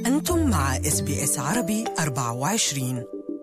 أنتم مع اس بي اس عربي 24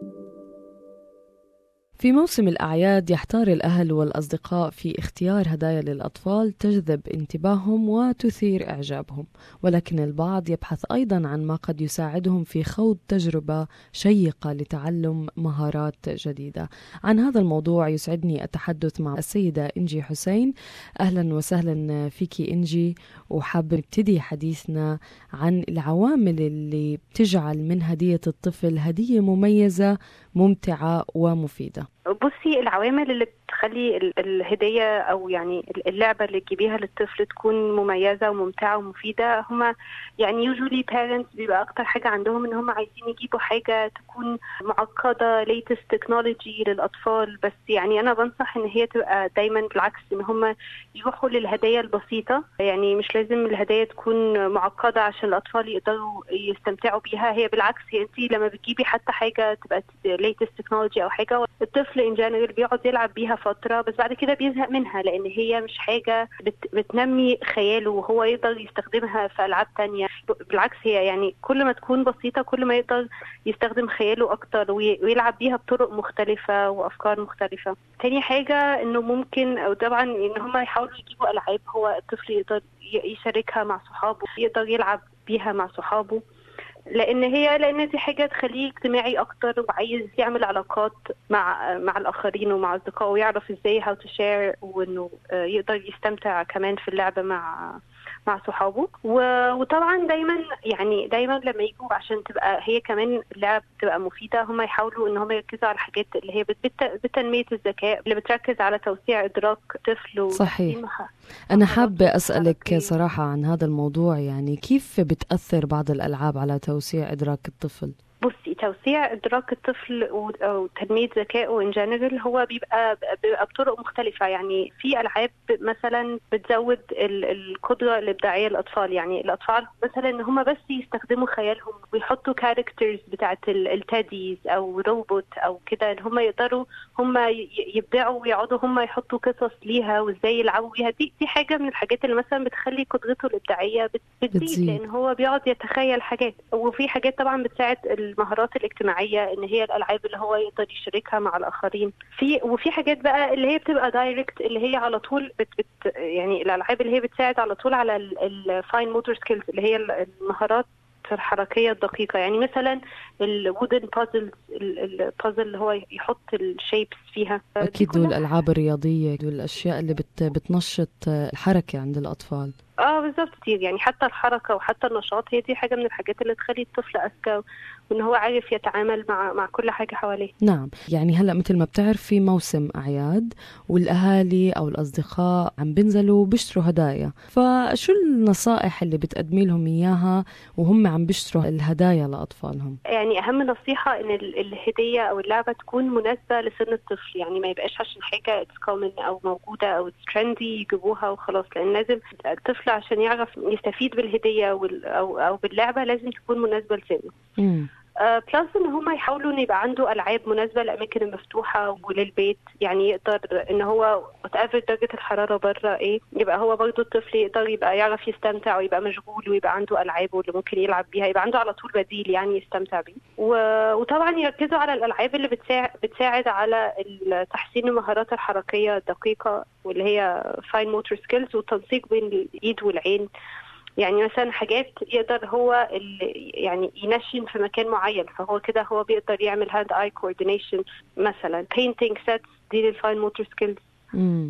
في موسم الأعياد يحتار الأهل والأصدقاء في اختيار هدايا للأطفال تجذب انتباههم وتثير إعجابهم ولكن البعض يبحث أيضا عن ما قد يساعدهم في خوض تجربة شيقة لتعلم مهارات جديدة عن هذا الموضوع يسعدني التحدث مع السيدة إنجي حسين أهلا وسهلا فيكي إنجي وحابة نبتدي حديثنا عن العوامل اللي بتجعل من هدية الطفل هدية مميزة ممتعة ومفيدة بصي العوامل اللي بتخلي ال- الهدية أو يعني ال- اللعبة اللي تجيبيها للطفل تكون مميزة وممتعة ومفيدة هما يعني usually parents بيبقى أكتر حاجة عندهم إن هما عايزين يجيبوا حاجة تكون معقدة latest technology للأطفال بس يعني أنا بنصح إن هي تبقى دايما بالعكس إن هما يروحوا للهدايا البسيطة يعني مش لازم الهدايا تكون معقدة عشان الأطفال يقدروا يستمتعوا بيها هي بالعكس هي أنت لما بتجيبي حتى حاجة تبقى latest technology أو حاجة الطفل ان جنرال بيقعد يلعب بيها فتره بس بعد كده بيزهق منها لان هي مش حاجه بت بتنمي خياله وهو يقدر يستخدمها في العاب تانية بالعكس هي يعني كل ما تكون بسيطه كل ما يقدر يستخدم خياله اكتر وي- ويلعب بيها بطرق مختلفه وافكار مختلفه تاني حاجه انه ممكن او طبعا ان هم يحاولوا يجيبوا العاب هو الطفل يقدر ي- يشاركها مع صحابه يقدر يلعب بيها مع صحابه لان هي لان دي حاجه تخليه اجتماعي اكتر وعايز يعمل علاقات مع مع الاخرين ومع اصدقائه ويعرف ازاي هاو تو شير وانه آه، يقدر يستمتع كمان في اللعبه مع مع صحابه و- وطبعا دايما يعني دايما لما يجوا عشان تبقى هي كمان اللعب تبقى مفيده هم يحاولوا ان هم يركزوا على الحاجات اللي هي بت- بت- بتنميه الذكاء اللي بتركز على توسيع ادراك طفل صحيح. وتحسين مح- أنا مهارات حابة أسألك حركية. صراحة عن هذا الموضوع يعني كيف بتأثر بعض الألعاب على توسيع إدراك الطفل؟ بصي توسيع ادراك الطفل و- او تنميه ذكائه ان جنرال هو بيبقى بيبقى بطرق مختلفه يعني في العاب مثلا بتزود ال- القدره الابداعيه للاطفال يعني الاطفال مثلا ان هم بس يستخدموا خيالهم ويحطوا كاركترز بتاعت ال- التاديز او روبوت او كده ان هم يقدروا هم ي- يبدعوا ويقعدوا هم يحطوا قصص ليها وازاي يلعبوا بيها دي دي حاجه من الحاجات اللي مثلا بتخلي قدرته الابداعيه بت- بتزيد بتزيد. لان هو بيقعد يتخيل حاجات وفي حاجات طبعا بتساعد المهارات الاجتماعيه ان هي الالعاب اللي هو يقدر يشاركها مع الاخرين في وفي حاجات بقى اللي هي بتبقى دايركت اللي هي على طول بت بت يعني الالعاب اللي هي بتساعد على طول على الفاين موتور سكيلز اللي هي ال- المهارات الحركيه الدقيقه يعني مثلا الوودن بازلز البازل اللي هو يحط الشيبس فيها دي أكيد كلها والألعاب الرياضية والأشياء اللي بت بتنشط الحركة عند الأطفال اه بالظبط كتير يعني حتى الحركه وحتى النشاط هي دي حاجه من الحاجات اللي تخلي الطفل اذكى وان هو عارف يتعامل مع مع كل حاجه حواليه نعم يعني هلا مثل ما بتعرف في موسم أعياد والأهالي أو الأصدقاء عم بينزلوا بيشتروا هدايا فشو النصائح اللي بتقدمي لهم إياها وهم عم بيشتروا الهدايا لأطفالهم يعني اهم نصيحه ان ال- الهديه او اللعبه تكون مناسبه لسن الطفل يعني ما يبقاش عشان حاجه اتس كومن او موجوده او اتس ترندي يجيبوها وخلاص لان لازم الطفل عشان يعرف يستفيد بالهديه وال او او باللعبه لازم تكون مناسبه لسنه مم. بلس ان هم يحاولوا ان يبقى عنده العاب مناسبه للاماكن المفتوحه وللبيت يعني يقدر ان هو وات درجه الحراره بره ايه يبقى هو برضه الطفل يقدر يبقى يعرف يستمتع ويبقى مشغول ويبقى عنده العابه اللي ممكن يلعب بيها يبقى عنده على طول بديل يعني يستمتع بيه و- وطبعا يركزوا على الالعاب اللي بتساعد بتساعد على ال- تحسين المهارات الحركيه الدقيقه واللي هي فاين موتور سكيلز والتنسيق بين الايد والعين يعني مثلا حاجات يقدر هو ال- يعني ينشن في مكان معين فهو كده هو بيقدر يعمل هاند اي كوردينيشن مثلا painting sets دي للفاين موتور سكيلز مم.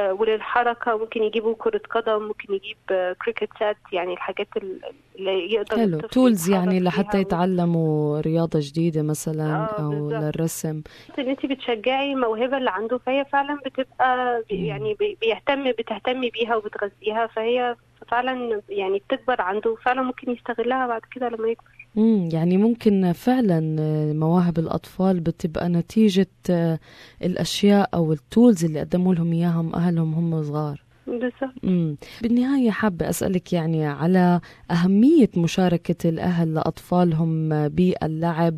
وللحركه ممكن يجيبوا كره قدم ممكن يجيب كريكت سات يعني الحاجات ال- اللي يقدر حلو الطفل تولز يتحرك يعني فيها لحتى و- يتعلموا رياضة جديدة مثلا آه، أو بالظبط. للرسم ان انت بتشجعي الموهبه اللي عنده فهي فعلا بتبقى بي- مم. يعني بي- بيهتم بتهتمي بيها وبتغذيها فهي فعلا يعني بتكبر عنده وفعلا ممكن يستغلها بعد كده لما يكبر مم. يعني ممكن فعلا آه، مواهب الأطفال بتبقى نتيجة آه، الأشياء أو التولز اللي قدموا لهم إياهم أهلهم هم صغار بالظبط مم. بالنهاية حابة أسألك يعني على أهمية مشاركة الأهل لأطفالهم باللعب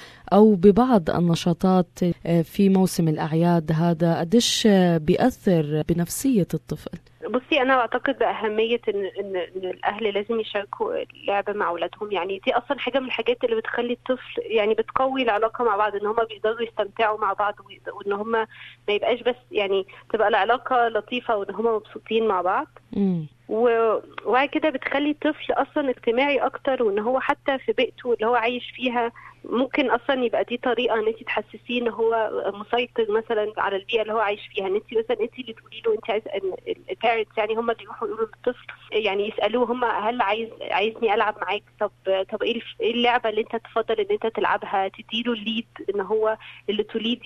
أو ببعض النشاطات في موسم الأعياد هذا قديش بيأثر بنفسية الطفل بصي انا بعتقد باهميه ان ان ان الاهل لازم يشاركوا اللعب مع اولادهم يعني دي اصلا حاجه من الحاجات اللي بتخلي الطفل يعني بتقوي العلاقه مع بعض ان هم بيقدروا يستمتعوا مع بعض وان هم ما يبقاش بس يعني تبقى العلاقه لطيفه وان هم مبسوطين مع بعض مم. وبعد كده بتخلي الطفل اصلا اجتماعي اكتر وان هو حتى في بيئته اللي هو عايش فيها ممكن اصلا يبقى دي طريقه ان انت تحسسيه ان هو مسيطر مثلا على البيئه اللي هو عايش فيها ان انت مثلا انت اللي تقولي له انت عايزه البيرنتس يعني هم اللي يروحوا يقولوا للطفل يعني يسالوه هم هل عايز عايزني العب معاك طب طب ايه ايه اللعبه اللي انت تفضل ان انت تلعبها تديله الليد ان هو اللي توليد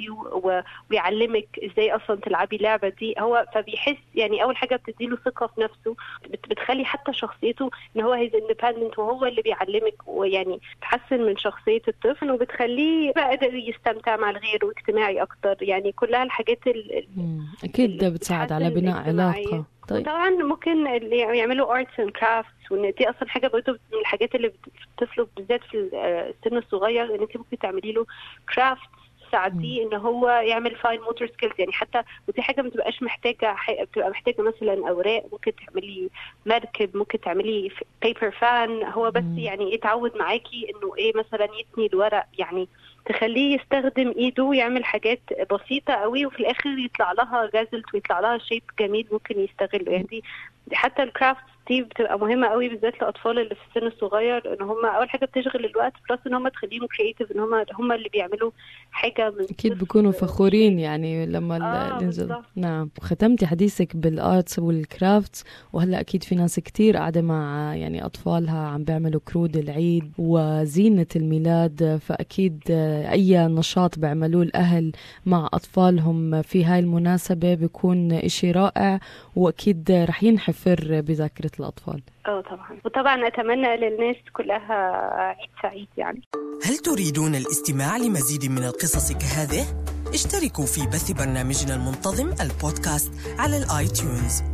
ويعلمك ازاي اصلا تلعبي اللعبه دي هو فبيحس يعني اول حاجه بتديله ثقه في نفسه بتخلي حتى شخصيته ان هو هيز اندبندنت وهو اللي بيعلمك ويعني تحسن من شخصيه الطفل وبتخليه بقى قادر يستمتع مع الغير واجتماعي اكتر يعني كلها الحاجات ال اكيد ده بتساعد على بناء علاقه طيب وطبعا ممكن اللي يعملوا ارتس اند كرافتس وان دي اصلا حاجه برضه من الحاجات اللي بتطفله بالذات في السن الصغير ان انت ممكن تعملي له كرافتس تساعديه ان هو يعمل فاين موتور سكيلز يعني حتى ودي حاجه ما بتبقاش محتاجه بتبقى محتاجه مثلا اوراق ممكن تعملي مركب ممكن تعملي بيبر فان هو بس مم. يعني يتعود معاكي انه ايه مثلا يتني الورق يعني تخليه يستخدم ايده ويعمل حاجات بسيطه قوي وفي الاخر يطلع لها جازلت ويطلع لها شيب جميل ممكن يستغله يعني دي حتى الكرافت دي بتبقى مهمه قوي بالذات للاطفال اللي في السن الصغير ان هم اول حاجه بتشغل الوقت بلس ان هم تخليهم كرييتيف ان هم هم اللي بيعملوا حاجه من اكيد بيكونوا فخورين يعني لما آه ننزل بالظبط. نعم وختمتي حديثك بالارتس والكرافتس وهلا اكيد في ناس كتير قاعده مع يعني اطفالها عم بيعملوا كرود العيد وزينه الميلاد فاكيد اي نشاط بيعملوه الاهل مع اطفالهم في هاي المناسبه بيكون إشي رائع واكيد رح ينحفر بذاكره الاطفال اه طبعا وطبعا اتمنى للناس كلها عيد سعيد يعني هل تريدون الاستماع لمزيد من القصص كهذه؟ اشتركوا في بث برنامجنا المنتظم البودكاست على الاي تيونز